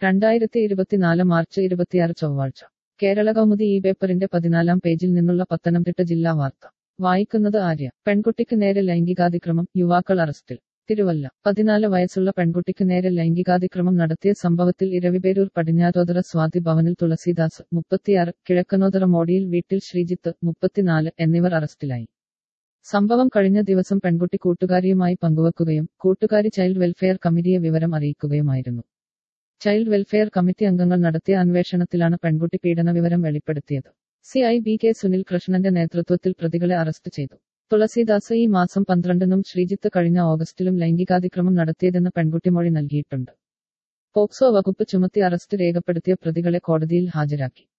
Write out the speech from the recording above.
രണ്ടായിരത്തി ഇരുപത്തിനാല് മാർച്ച് ഇരുപത്തിയാറ് ചൊവ്വാഴ്ച കേരള കൗമുദി ഈ പേപ്പറിന്റെ പതിനാലാം പേജിൽ നിന്നുള്ള പത്തനംതിട്ട ജില്ലാ വാർത്ത വായിക്കുന്നത് ആര്യ പെൺകുട്ടിക്ക് നേരെ ലൈംഗികാതിക്രമം യുവാക്കൾ അറസ്റ്റിൽ തിരുവല്ല പതിനാല് വയസ്സുള്ള പെൺകുട്ടിക്ക് നേരെ ലൈംഗികാതിക്രമം നടത്തിയ സംഭവത്തിൽ ഇരവിപേരൂർ പടിഞ്ഞാറോതറ സ്വാതി ഭവനിൽ തുളസീദാസ് മുപ്പത്തിയാറ് കിഴക്കനോതറ മോടിയിൽ വീട്ടിൽ ശ്രീജിത്ത് മുപ്പത്തിനാല് എന്നിവർ അറസ്റ്റിലായി സംഭവം കഴിഞ്ഞ ദിവസം പെൺകുട്ടി കൂട്ടുകാരിയുമായി പങ്കുവെക്കുകയും കൂട്ടുകാരി ചൈൽഡ് വെൽഫെയർ കമ്മിറ്റിയെ വിവരം അറിയിക്കുകയുമായിരുന്നു ചൈൽഡ് വെൽഫെയർ കമ്മിറ്റി അംഗങ്ങൾ നടത്തിയ അന്വേഷണത്തിലാണ് പെൺകുട്ടി പീഡന വിവരം വെളിപ്പെടുത്തിയത് C I B K Sunil കൃഷ്ണന്റെ നേതൃത്വത്തിൽ പ്രതികളെ അറസ്റ്റ് ചെയ്തു തുളസീദാസ് ഈ മാസം പന്ത്രണ്ടിനും ശ്രീജിത്ത് കഴിഞ്ഞ ഓഗസ്റ്റിലും ലൈംഗികാതിക്രമം നടത്തിയതെന്ന് പെൺകുട്ടി മൊഴി നൽകിയിട്ടുണ്ട് പോക്സോ വകുപ്പ് ചുമത്തി അറസ്റ്റ് രേഖപ്പെടുത്തിയ പ്രതികളെ കോടതിയിൽ ഹാജരാക്കി